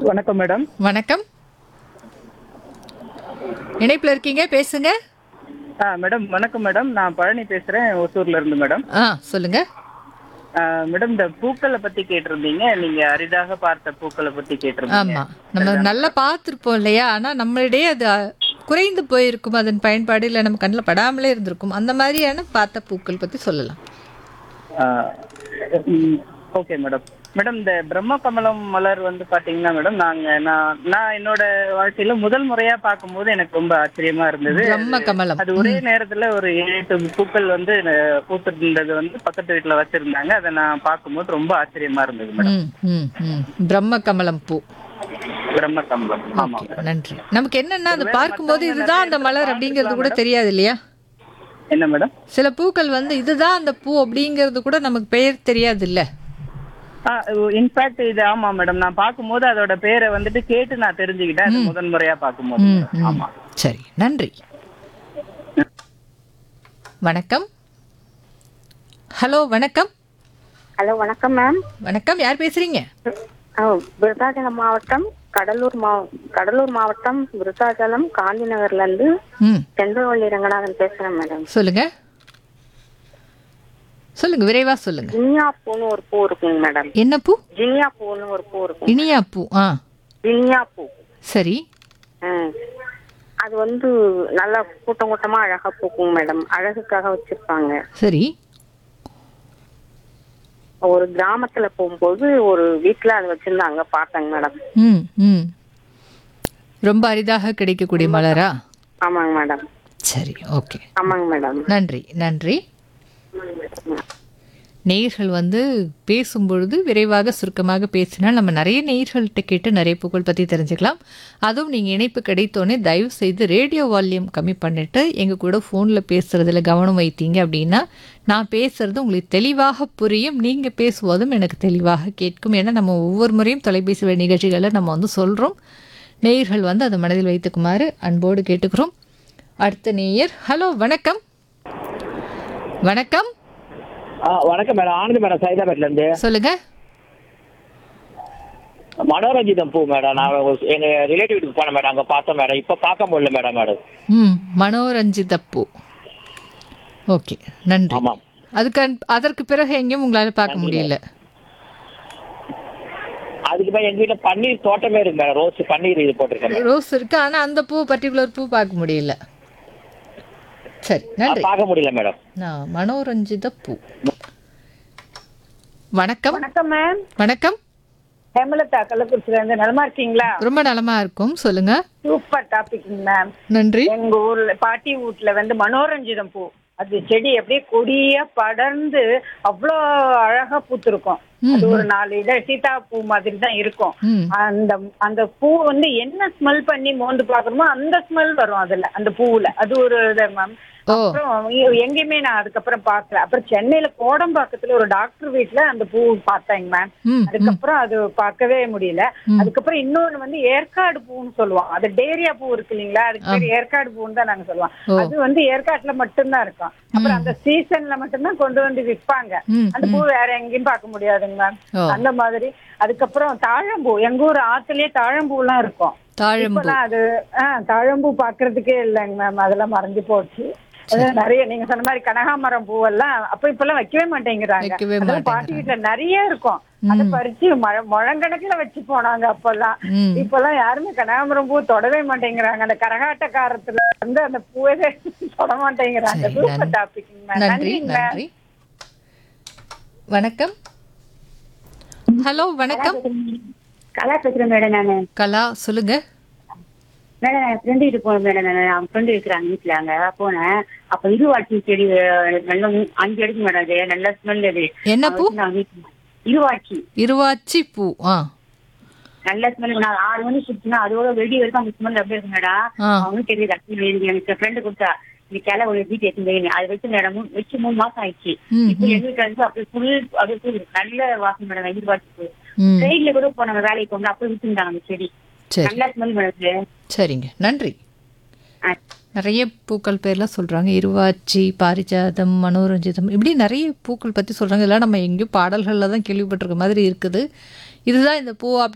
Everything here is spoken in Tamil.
வணக்கம் மேடம் வணக்கம் இணைப்பில் இருக்கீங்க பேசுங்க ஆ மேடம் வணக்கம் மேடம் நான் பழனி பேசுறேன் ஒசூர்ல இருந்து மேடம் ஆ சொல்லுங்க ஆ, மேடம் இந்த பூக்களை பத்தி கேட்டிருந்தீங்க நீங்க அரிதாக பார்த்த பூக்களை பத்தி கேட்டிருந்தீங்க ஆமா நம்ம நல்லா பார்த்துருப்போம் இல்லையா ஆனா நம்மளிடையே அது அ, குறைந்து போயிருக்கும் அதன் பயன்பாடு இல்லை நம்ம கண்ணில் படாமலே இருந்திருக்கும் அந்த மாதிரியான பார்த்த பூக்கள் பத்தி சொல்லலாம் ஓகே மேடம் மேடம் இந்த பிரம்ம கமலம் மலர் வந்து பாத்தீங்கன்னா மேடம் நாங்க நான் நான் என்னோட வாழ்க்கையில முதல் முறையா பார்க்கும்போது எனக்கு ரொம்ப ஆச்சரியமா இருந்தது பிரம்ம கமலம் அது ஒரே நேரத்துல ஒரு ஏழு எட்டு பூக்கள் வந்து அஹ், பூத்திருந்தது வந்து பக்கத்து வீட்டுல வச்சிருந்தாங்க அதை நான் பார்க்கும்போது ரொம்ப ஆச்சரியமா இருந்தது மேடம் ம் ம் ம் பிரம்ம கமலம் பூ பிரம்ம கமலம் ஆமா ஓகே நன்றி நமக்கு என்னன்னா அது பார்க்கும்போது இதுதான் அந்த மலர் அப்படிங்கிறது கூட தெரியாது இல்லையா என்ன மேடம் சில பூக்கள் வந்து இதுதான் அந்த பூ அப்படிங்கிறது கூட நமக்கு பெயர் தெரியாது இல்ல இன்ஃபேக்ட் இது ஆமா மேடம் நான் பார்க்கும்போது அதோட பேரை வந்துட்டு கேட்டு நான் தெரிஞ்சுக்கிட்டேன் அது முதன் முறையா பார்க்கும்போது ம், madam. ம். ஆமா சரி நன்றி வணக்கம் ஹலோ வணக்கம் ஹலோ வணக்கம் மேம் வணக்கம் யார் பேசுறீங்க விருதாச்சலம் மாவட்டம் கடலூர் மாவ கடலூர் மாவட்டம் விருதாச்சலம் காந்தி நகர்ல இருந்து ம் செந்திரவள்ளி ரங்கநாதன் பேசுறேன் மேடம் சொல்லுங்க சொல்லுங்க விரைவா சொல்லுங்க ஜினியா பூன்னு ஒரு பூ இருக்குங்க மேடம் என்ன பூ ஜினியா பூன்னு ஒரு பூ இருக்கும் இனியா பூ ஆ ஜினியா பூ சரி ம். அது வந்து நல்லா கூட்டம் கூட்டமா அழகா பூக்குங்க மேடம் அழகுக்காக வச்சிருப்பாங்க சரி ஒரு கிராமத்துல போகும்போது ஒரு வீட்டுல அது வச்சிருந்தாங்க பார்த்தேங்க மேடம் ம் ம் ரொம்ப அரிதாக கிடைக்கக்கூடிய மலரா ஆமாங்க மேடம் சரி ஓகே ஆமாங்க மேடம் நன்றி நன்றி நேயர்கள் வந்து பேசும்பொழுது விரைவாக சுருக்கமாக பேசினால் நம்ம நிறைய நேயர்கள்ட்ட கேட்டு நிறைய புகழ் பற்றி தெரிஞ்சுக்கலாம் அதுவும் நீங்கள் இணைப்பு கிடைத்தோன்னே தயவு செய்து ரேடியோ வால்யூம் கம்மி பண்ணிவிட்டு எங்கள் கூட ஃபோனில் பேசுகிறதுல கவனம் வைத்தீங்க அப்படின்னா நான் பேசுகிறது உங்களுக்கு தெளிவாக புரியும் நீங்கள் பேசுவதும் எனக்கு தெளிவாக கேட்கும் ஏன்னா நம்ம ஒவ்வொரு முறையும் தொலைபேசி வழி நிகழ்ச்சிகளை நம்ம வந்து சொல்கிறோம் நேயர்கள் வந்து அதை மனதில் வைத்துக்குமாறு அன்போடு கேட்டுக்கிறோம் அடுத்த நேயர் ஹலோ வணக்கம் வணக்கம் ஆ வணக்கம் மேடம் ஆனந்த் மேடம் சைதாபேட்ல இருந்து சொல்லுங்க மனோரஞ்சிதம் பூ மேடம் நான் ஒரு- எங்க ரிலேட்டிவ் வீட்டுக்கு போனேன் மேடம் அங்க பார்த்தேன் மேடம் இப்ப பார்க்க முடியல மேடம் மேடம் ம் மனோரஞ்சித பூ ஓகே நன்றி ஆமாம் அதுக்கு அன்- அதற்கு பிறகு எங்கேயும் உங்களால் பார்க்க முடியல அதுக்கு மேல எங்க வீட்டுல பன்னீர் தோட்டமே இருக்கு மேடம் ரோஸ் பன்னீர் இது போட்டிருக்கேன் மேடம் ரோஸ் இருக்கு ஆனா அந்த பூ பர்டிகுலர் பூ பார்க்க முடியல சரி நன்றி பார்க்க முடியல மேடம் நான் மனோரஞ்சித பூ வணக்கம் வணக்கம் மேம் வணக்கம் ஹேமலதா கள்ளக்குறிச்சில இருந்து நலமா இருக்கீங்களா ரொம்ப நலமா இருக்கும் சொல்லுங்க சூப்பர் டாபிக் மேம் நன்றி எங்க ஊர்ல பாட்டி வீட்ல வந்து மனோரஞ்சிதம் பூ அது செடி அப்படியே கொடியா படர்ந்து அவ்வளோ அழகா பூத்திருக்கும் அது ஒரு நாலு இத சீதா பூ மாதிரி தான் இருக்கும் ம் அந்த அந்த பூ வந்து என்ன ஸ்மெல் பண்ணி மோந்து பாக்குறோமோ அந்த ஸ்மெல் வரும் அதுல அந்த பூவுல அது ஒரு இது மேம் ஓ அப்புறம் எ- எங்கேயுமே நான் அதுக்கப்புறம் பார்க்கல அப்புறம் சென்னையில கோடம்பாக்கத்துல ஒரு டாக்டர் வீட்ல அந்த பூ பார்த்தேங்க மேம் ம் அதுக்கப்புறம் அது பார்க்கவே முடியல அதுக்கப்புறம் இன்னொன்னு வந்து ஏற்காடு பூன்னு சொல்லுவோம் அது டேரியா பூ இருக்கு இல்லைங்களா அதுக்கு பேர் ஏற்காடு பூன்னு தான் நாங்க சொல்லுவோம் ஓ. அது வந்து ஏற்காட்டுல மட்டும்தான் இருக்கும் அப்புறம் அந்த சீசன்ல மட்டும்தான் கொண்டு வந்து விற்பாங்க ம் அந்த பூ வேற எங்கேயும் பார்க்க முடியாதுங்க மேம் ஓ அந்த மாதிரி அதுக்கப்புறம் தாழம்பூ எங்க ஊர் ஆத்துலயே தாழம்பூ எல்லாம் இருக்கும் தாழம்பூ இப்பெல்லாம் அது ஆஹ் தாழம்பூ பாக்குறதுக்கே இல்லைங்க மேம் அதெல்லாம் மறைஞ்சு போச்சு அது நிறைய நீங்க சொன்ன மாதிரி கனகாமரம் பூவெல்லாம் அப்ப இப்பெல்லாம் வைக்கவே மாட்டேங்கிறாங்க வைக்கவே அதெல்லாம் பாட்டி வீட்டுல நிறைய இருக்கும் அதை பறிச்சு மழ முழங்கணக்குல வச்சு போனாங்க அப்பெல்லாம் ம் இப்பெல்லாம் யாருமே கனகாமரம் பூ தொடவே மாட்டேங்கிறாங்க அந்த கரகாட்டக்காரத்துல வந்து அந்த பூவே தொட மாட்டேங்கிறாங்க சரி, சூப்பர் நன்றி. டாபிக் நன்றி நன்றிங்க மேம் நன்றி வணக்கம் ஹலோ வணக்கம் கலா பேசுறேன் மேடம் நானு கலா சொல்லுங்க மேடம் என் ஃப்ரெண்டு வீட்டு போனேன் மேடம் நான் அவன் ஃப்ரெண்டு இருக்கிறாங்க வீட்டுல அங்க போனேன் அப்ப இருவாட்சி செடி அஹ், நல்ல மூ- அஞ்சு அடிக்கு மேடம் அது நல்ல ஸ்மெல் அது என்ன பூ அவன் நான் வீட்டுல- இருவாட்சி இருவாச்சி பூ ஆ நல்ல ஸ்மெல் நான் ஆறு மணிக்கு குடிச்சுனா அதோட வெடி வரைக்கும் அந்த ஸ்மெல் அப்படியே இருக்கு மேடம் ஆ அவனும் தெரியுது actually எனக்கு எனக்கு ஃப்ரெண்டு கொடுத்தா இந்த கிளை ஒரு வீட்டு எடுத்து அதை வச்சு மேடம் வச்சு மூணு மாசம் ஆயிடுச்சு ம், இப்போ எங்க வீட்டுல இருந்து அப்படியே ஃபுல் அப்படியே full நல்ல வாசம் மேடம் எதிர்பார்த்து ம் ட்ரெயின்ல கூட போனாங்க வேலைக்கு போகணும் அப்படியே விட்டுருந்தாங்க அந்த செடி சரி நல்ல ஸ்மெல் மேடம் சரிங்க நன்றி ஆ. நிறைய பூக்கள் பேர்லாம் சொல்கிறாங்க இருவாச்சி பாரிஜாதம் மனோரஞ்சிதம் இப்படி நிறைய பூக்கள் பற்றி சொல்கிறாங்க இதெல்லாம் நம்ம எங்கேயும் பாடல்களில் தான் கேள்விப்பட்டிருக்க மாதிரி இருக்குது இதுதான் இந்த பூ அப்படி